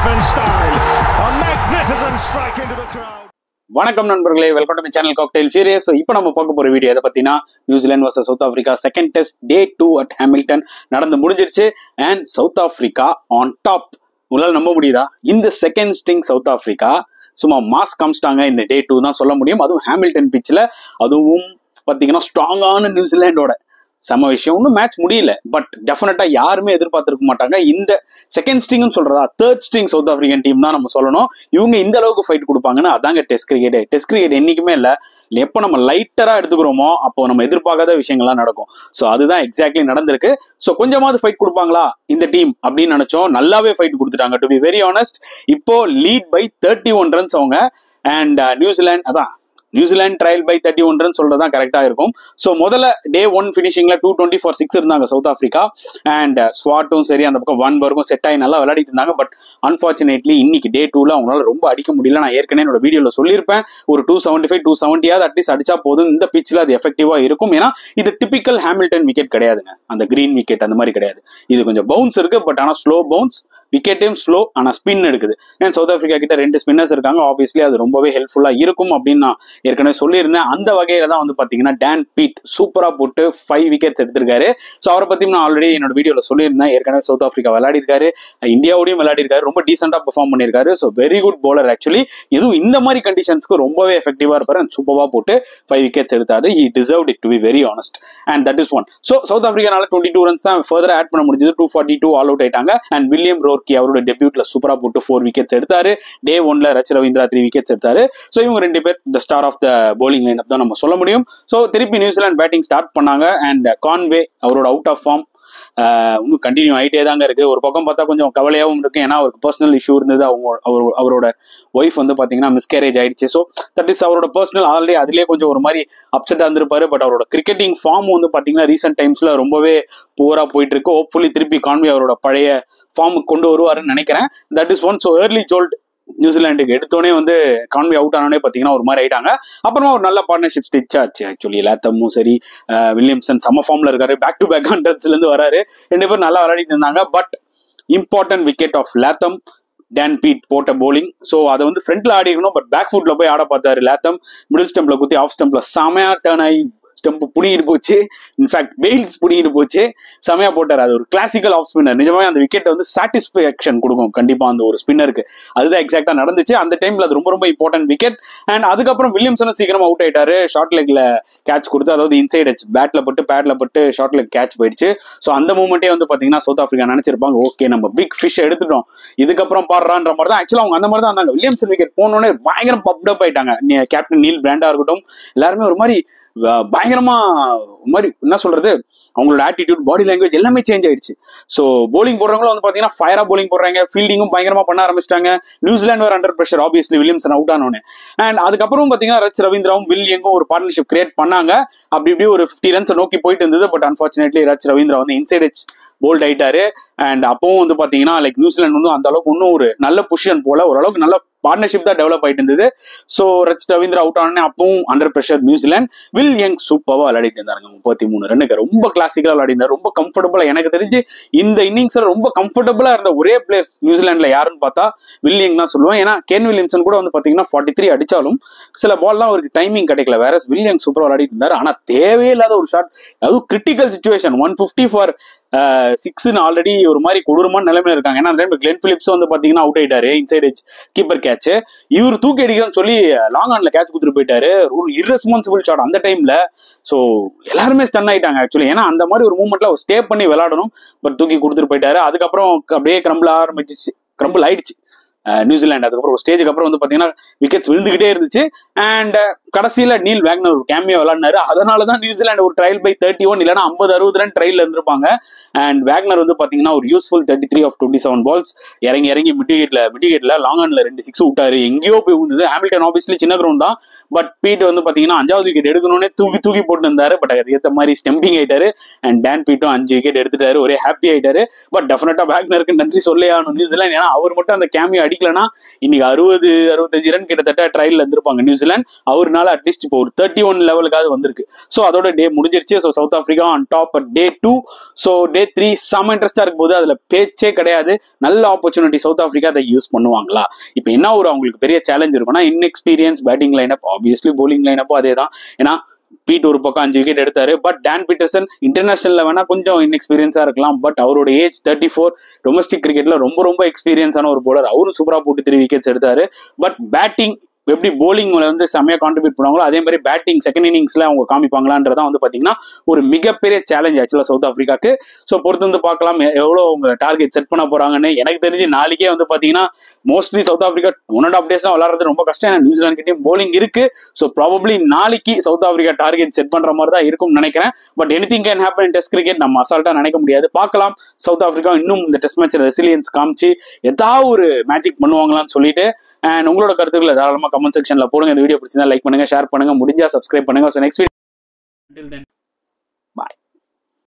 defence style. A magnificent strike into the crowd. வணக்கம் நண்பர்களே welcome to channel cocktail furious so இப்போ நம்ம பார்க்க போற வீடியோ எதை பத்தினா New Zealand versus South Africa second test day two at Hamilton நடந்து முடிஞ்சிருச்சு and South Africa on top உங்களால் நம்ப முடியுதா இந்த செகண்ட் ஸ்டிங் சவுத் ஆஃப்ரிக்கா சும்மா மாஸ் காமிச்சிட்டாங்க இந்த டே டூ தான் சொல்ல முடியும் அதுவும் ஹாமில்டன் பிச்சில் அதுவும் பார்த்தீங்கன்னா ஸ்ட்ராங்கான நியூசிலாண்டோட செம விஷயம் இன்னும் மேட்ச் முடியல பட் டெஃபினட்டா யாருமே எதிர்பார்த்திருக்க மாட்டாங்க இந்த செகண்ட் ஸ்ட்ரிங்னு சொல்றதா third string South African team தான் நம்ம சொல்லணும் இவங்க இந்த அளவுக்கு ஃபைட் கொடுப்பாங்கன்னு அதாங்க டெஸ்ட் கிரிக்கெட் டெஸ்ட் கிரிக்கெட் என்னைக்குமே இல்லை எப்போ நம்ம லைட்டரா எடுத்துக்கிறோமோ அப்போ நம்ம எதிர்பார்க்காத விஷயங்கள்லாம் நடக்கும் ஸோ அதுதான் எக்ஸாக்ட்லி நடந்திருக்கு ஸோ கொஞ்சமாவது ஃபைட் கொடுப்பாங்களா இந்த டீம் அப்படின்னு நினைச்சோம் நல்லாவே ஃபைட் கொடுத்துட்டாங்க டு பி வெரி ஆனஸ்ட் இப்போ lead by thirty one runs அவங்க அண்ட் நியூசிலாந்து அதான் New Zealand trail by thirty one run சொல்றது தான் கரெக்டாக இருக்கும் ஸோ முதல்ல டே ஒன் ஃபினிஷிங்ல டூ டுவெண்ட்டி ஃபார் சிக்ஸ் இருந்தாங்க சவுத் ஆஃப்ரிக்கா அண்ட் ஸ்வாட்டும் சரி அந்த பக்கம் ஒன் பர்க்கும் செட் ஆகி நல்லா விளையாடிட்டு இருந்தாங்க பட் அன்ஃபார்ச்சுனேட்லி இன்னைக்கு டே டூல அவங்களால ரொம்ப அடிக்க முடியல நான் ஏற்கனவே என்னோட வீடியோவில் சொல்லியிருப்பேன் ஒரு டூ செவன்டி ஃபைவ் டூ செவன்ட்டியாவது அட்லீஸ்ட் அடிச்சா போதும் இந்த பிச்சில் அது எஃபெக்டிவா இருக்கும் ஏன்னா இது டிபிக்கல் ஹாமில்டன் விக்கெட் கிடையாதுங்க அந்த கிரீன் விக்கெட் அந்த மாதிரி கிடையாது இது கொஞ்சம் பவுன்ஸ் இருக்கு பட் ஆனால் ஸ்லோ பவுன்ஸ் விக்கெட்டையும் ஸ்லோ ஆனால் ஸ்பின் எடுக்குது ஏன் சவுத் ஆஃப்ரிக்கா கிட்ட ரெண்டு ஸ்பின்னர்ஸ் இருக்காங்க ஆப்வியஸ்லி அது ரொம்பவே ஹெல்ப்ஃபுல்லாக இருக்கும் அப்படின்னு நான் ஏற்கனவே சொல்லியிருந்தேன் அந்த வகையில தான் வந்து பார்த்தீங்கன்னா டேன் பீட் சூப்பராக போட்டு ஃபைவ் விக்கெட்ஸ் எடுத்திருக்காரு ஸோ அவரை பற்றி நான் ஆல்ரெடி என்னோட வீடியோவில் சொல்லியிருந்தேன் ஏற்கனவே சவுத் ஆஃப்ரிக்கா விளையாடிருக்காரு இந்தியாவோடையும் விளையாடிருக்காரு ரொம்ப டீசெண்டாக பெர்ஃபார்ம் பண்ணியிருக்காரு so very good bowler actually இதுவும் இந்த மாதிரி கண்டிஷன்ஸ்க்கு ரொம்பவே எஃபெக்டிவாக இருப்பாரு அண்ட் சூப்பராக போட்டு ஃபைவ் விக்கெட்ஸ் எடுத்தாரு he deserve it to be very honest and that is one so South ஆஃப்ரிக்கானால டுவெண்ட்டி டூ ரன்ஸ் தான் ஃபர்தர் ஆட் பண்ண முடிஞ்சது two forty two all out ஆயிட்டாங்க அண்ட் வில்லியம் ரோர்கி அவரோட டெபியூட்ல சூப்பரா போட்டு ஃபோர் விக்கெட்ஸ் எடுத்தாரு டே ஒன்ல ரச் ரவீந்திரா த்ரீ விக்கெட்ஸ் எடுத்தாரு ஸோ இவங்க ரெண்டு பேர் the star of the bowling line தான் நம்ம சொல்ல முடியும் ஸோ திருப்பி நியூசிலாந்து பேட்டிங் ஸ்டார்ட் பண்ணாங்க அண்ட் கான்வே அவரோட அவுட் ஆஃப் ஃபார்ம் இன்னும் கண்டினியூ ஆகிட்டே தாங்க இருக்கு ஒரு பக்கம் பார்த்தா கொஞ்சம் கவலையாகவும் இருக்கு ஏன்னா அவருக்கு பர்சனல் இஷ்யூ இருந்தது அவங்க அவர் அவரோட ஒய்ஃப் வந்து பாத்தீங்கன்னா மிஸ்கேரேஜ் ஆயிடுச்சு ஸோ தட் இஸ் அவரோட பர்சனல் ஆல்ரெடி அதுலேயே கொஞ்சம் ஒரு மாதிரி அப்செட் இருந்திருப்பாரு பட் அவரோட கிரிக்கெட்டிங் ஃபார்ம் வந்து பாத்தீங்கன்னா ரீசெண்ட் டைம்ஸ்ல ரொம்பவே புவரா போயிட்டு இருக்கு ஹோப்ஃபுல்லி திருப்பி கான்வே அவரோட பழைய ஃபார்முக்கு கொண்டு வருவாருன்னு நினைக்கிறேன் that is one so early jolt நியூசிலாண்டுக்கு எடுத்தோடனே வந்து கான்வே அவுட் ஆனோடனே பார்த்தீங்கன்னா ஒரு மாதிரி ஆயிட்டாங்க அப்புறமா ஒரு நல்ல பார்ட்னர்ஷிப் ஸ்டிச் ஆச்சு ஆக்சுவலி லேத்தமும் சரி அஹ் வில்லியம்சன் சம ஃபார்ம்ல இருக்காரு பேக் டு பேக் ஹண்ட்ரட்ஸ்ல இருந்து வராரு ரெண்டு பேரும் நல்லா விளையாடிட்டு இருந்தாங்க but important wicket of Latham Dane Piedt போட்ட bowling ஸோ அதை வந்து ஃப்ரண்ட்ல ஆடிக்கணும் பட் பேக் ஃபுட்ல போய் ஆட பார்த்தாரு லேத்தம் மிடில் ஸ்டெம்ப்ல குத்தி ஆஃப் ஸ்டெம்ப்ல செமையா டேர்ன் ஆகி ஸ்டெம்ப் புடிங்கிட்டு போச்சு இன்ஃபேக்ட் பெயில்ஸ் புடிங்கிட்டு போச்சு செமையா போட்டார் அது ஒரு கிளாசிக்கல் ஆஃப் ஸ்பின்னர் நிஜமாவே அந்த விக்கெட் வந்து சாட்டிஸ்ஃபேக்ஷன் கொடுக்கும் கண்டிப்பா அந்த ஒரு ஸ்பின்னருக்கு அதுதான் எக்ஸாக்டா நடந்துச்சு அந்த டைம்ல அது ரொம்ப ரொம்ப இம்பார்ட்டன்ட் விக்கெட் அண்ட் அதுக்கப்புறம் வில்லியம்சனும் சீக்கிரமா அவுட் ஆயிட்டாரு ஷார்ட் லெக்ல கேட்ச் கொடுத்து அதாவது இன்சைட் ஹெச் பேட்ல பட்டு பேட்ல பட்டு ஷார்ட் லெக் கேட்ச் போயிடுச்சு ஸோ அந்த மூமெண்ட்டே வந்து பாத்தீங்கன்னா சவுத் ஆஃப்ரிக்கா நினைச்சிருப்பாங்க ஓகே நம்ம பிக் ஃபிஷ் எடுத்துட்டோம் இதுக்கப்புறம் பாடுறான்ற மாதிரி தான் ஆக்சுவலா அவங்க அந்த மாதிரி தான் இருந்தாங்க வில்லியம்சன் விக்கெட் போனோடனே பயங்கரம் பப்டப் ஆயிட்டாங்க கேப்டன் நீல் பிராண்டா இருக்கட்டும் எல்லாருமே ஒரு மாதிரி அஹ், பயங்கரமா ஒரு மாதிரி என்ன சொல்றது அவங்களோட ஆட்டிடியூட் பாடி லாங்குவேஜ் எல்லாமே சேஞ்ச் ஆயிடுச்சு ஸோ போலிங் போடுறவங்களும் வந்து பாத்தீங்கன்னா ஃபயரா போலிங் போடுறாங்க ஃபீல்டிங்கும் பயங்கரமா பண்ண ஆரம்பிச்சிட்டாங்க நியூசிலாந்து வேற under pressure obviously Williamson out ஆனோன்னு அண்ட் அதுக்கப்புறம் பாத்தீங்கன்னா ரச் ரவீந்திராவும் வில் எங்கும் ஒரு பார்ட்னர்ஷிப் கிரியேட் பண்ணாங்க அப்படி இப்படி ஒரு ஃபிஃப்டி ரன்ஸ் நோக்கி போயிட்டு இருந்தது பட் அன்பார்ச்சுனேட்லி ரச் ரவீந்திரா வந்து இன்சைட் ஹெச் போல்ட் ஆயிட்டாரு அண்ட் அப்பவும் வந்து பாத்தீங்கன்னா லைக் நியூசிலாந்து வந்து அந்த அளவுக்கு இன்னும் ஒரு நல்ல பொசிஷன் போல ஓரளவுக்கு நல்ல பார்ட்னர்ஷிப் தான் டெவலப் ஆயிட்டு இருந்தது ஸோ ரச் ரவீந்திரா அவுட் ஆனே அப்பவும் under pressure New Zealand Will Young சூப்பராக விளையாடிட்டு இருந்தாருங்க முப்பத்தி மூணு ரன்னுக்கு ரொம்ப கிளாசிக்கலாக விளையாடினார் ரொம்ப கம்ஃபர்டபுளா எனக்கு தெரிஞ்சு இந்த இன்னிங்ஸ்ல ரொம்ப கம்ஃபர்டபுளா இருந்த ஒரே பிளேயர்ஸ் நியூசிலாந்துல யாருன்னு பார்த்தா வில் யங் தான் சொல்லுவேன் ஏன்னா கேன் வில்லியம்சன் கூட வந்து பாத்தீங்கன்னா ஃபார்ட்டி த்ரீ அடிச்சாலும் சில பால்லாம் அவருக்கு டைமிங் கிடைக்கல வேற வில் யங் சூப்பராக விளையாடிட்டு இருந்தாரு ஆனா தேவையில்லாத ஒரு ஷாட் அதுவும் critical situation one fifty for சிக்ஸ்னு ஆல்ரெடி ஒரு மாதிரி கொடூரமான நிலைமையில இருக்காங்க ஏன்னா அந்த டைம் கிளென் பிலிப்ஸ் வந்து பாத்தீங்கன்னா அவுட் ஆயிட்டாரு இன்சைட் ஹெச் கீப்பர் கேட்ச் இவர் தூக்கி அடிக்கிறேன்னு சொல்லி லாங் ஆன்ல கேட்ச் கொடுத்துட்டு போயிட்டாரு ஒரு irresponsible ஷாட் அந்த டைம்ல ஸோ எல்லாருமே ஸ்டன் ஆயிட்டாங்க ஆக்சுவலி ஏன்னா அந்த மாதிரி ஒரு மூமெண்ட்ல ஸ்டே பண்ணி விளையாடணும் பட் தூக்கி கொடுத்துட்டு போயிட்டாரு அதுக்கப்புறம் அப்படியே கிரம்பிள் ஆரம்பிச்சிச்சு கிரம்பிள் ஆயிடுச்சு அஹ் நியூசிலாந்து அதுக்கப்புறம் ஒரு ஸ்டேஜுக்கு அப்புறம் வந்து பாத்தீங்கன்னா விக்கெட்ஸ் விழுந்துகிட்டே இருந்துச்சு அண்ட் கடைசியில நீல் வேக்னர் ஒரு கேமியா விளையாடினாரு அதனால தான் நியூசிலாந்து ஒரு ட்ரையல் பை தேர்ட்டி ஒன் இல்லைன்னா ஐம்பது அறுபது ரன் ட்ரையல் இருந்திருப்பாங்க அண்ட் வேக்னர் வந்து பாத்தீங்கன்னா ஒரு useful thirty three of twenty seven balls இறங்கி இறங்கி மிட்டிகேட்ல மிட்டிகேட்ல லாங் ஆன்ல ரெண்டு சிக்ஸ் விட்டாரு எங்கேயோ போய் விழுந்தது ஹாமில்டன் ஆப்வியஸ்லி சின்ன கிரவுண்ட் தான் பட் பீட் வந்து பாத்தீங்கன்னா அஞ்சாவது விக்கெட் எடுக்கணும்னே தூக்கி தூக்கி போட்டு இருந்தாரு பட் அதுக்கு ஏற்ற மாதிரி ஸ்டெம்பிங் ஆயிட்டாரு அண்ட் டேன் பீட்டும் அஞ்சு விக்கெட் எடுத்துட்டாரு ஒரே ஹாப்பி ஆயிட்டாரு பட் டெஃபினட்டா வேக்னருக்கு நன்றி சொல்லே ஆகணும் நியூசிலாந்து ஏன்னா அவர் மட்டும் அந்த கேமியோ அடிக்கலனா இன்னைக்கு அறுபது அறுபத்தஞ்சு ரன் கிட்டத்தட்ட ட்ரையல் இருந்திருப்பாங்க நியூசிலாந்து அவருனால அட்லீஸ்ட் இப்போ ஒரு தேர்ட்டி ஒன் லெவலுக்காவது வந்திருக்கு ஸோ அதோட டே முடிஞ்சிருச்சு so South Africa on top day two so day three செம்ம இன்ட்ரெஸ்டா இருக்கும் போது அதுல பேச்சே கிடையாது நல்ல ஆப்பர்ச்சுனிட்டி சவுத் ஆஃப்ரிக்கா அதை யூஸ் பண்ணுவாங்களா இப்போ என்ன ஒரு அவங்களுக்கு பெரிய சேலஞ்ச் இருக்கும்னா inexperience batting lineup obviously bowling லைனப்பும் அதே தான் ஏன்னா பீட் ஒரு பக்கம் அஞ்சு விக்கெட் எடுத்தாரு பட் டான் பீட்டர்சன் இன்டர்நேஷனல்ல வேணா கொஞ்சம் இன்எக்ஸ்பீரியன்ஸா இருக்கலாம் பட் அவரோட ஏஜ் தேர்ட்டி ஃபோர் டொமஸ்டிக் கிரிக்கெட்ல ரொம்ப ரொம்ப எக்ஸ்பீரியன்ஸான ஒரு bowler அவரும் சூப்பரா போட்டு த்ரீ விக்கெட்ஸ் எடுத்தாரு பட் பேட்டிங் எப்படி bowling வந்து செம்மையா கான்ட்ரிபியூட் பண்ணுவாங்களோ அதே மாதிரி பேட்டிங் செகண்ட் இன்னிங்ஸ்ல அவங்க காமிப்பாங்களான்றதான் வந்து பாத்தீங்கன்னா ஒரு மிகப்பெரிய சேலஞ்ச் ஆக்சுவலா சவுத் ஆப்பிரிக்காக்கு ஸோ பொறுத்து வந்து பார்க்கலாம் எ- எவ்வளவு அவங்க டார்கெட் செட் பண்ண போறாங்கன்னு எனக்கு தெரிஞ்சு நாளைக்கே வந்து பாத்தீங்கன்னா mostly South Africa one and half days விளாடுறது ரொம்ப கஷ்டம் ஏன்னா நியூசிலாந்து கிட்டயும் bowling இருக்கு ஸோ ப்ராபப்ளி நாளைக்கு சவுத் ஆப்பிரிக்கா டார்கெட் செட் பண்ற மாதிரி தான் இருக்கும்னு நினைக்கிறேன் but anything can happen test cricket நம்ம அசால்ட்டா நினைக்க முடியாது பார்க்கலாம் சவுத் ஆப்பிரிக்கா இன்னும் இந்த டெஸ்ட் மேட்ச் ரெசிலியன்ஸ் காமிச்சு ஏதாவது ஒரு மேஜிக் பண்ணுவாங்களான்னு சொல்லிட்டு அண்ட் உங்களோட கருத்துக்களை தாராளமா கமெண்ட் செக்ஷன்ல போடுங்க இந்த வீடியோ பிடிச்சிருந்தா லைக் பண்ணுங்க ஷேர் பண்ணுங்க முடிஞ்சா சப்ஸ்கிரைப் பண்ணுங்க ஸோ நெக்ஸ்ட் வீடியோ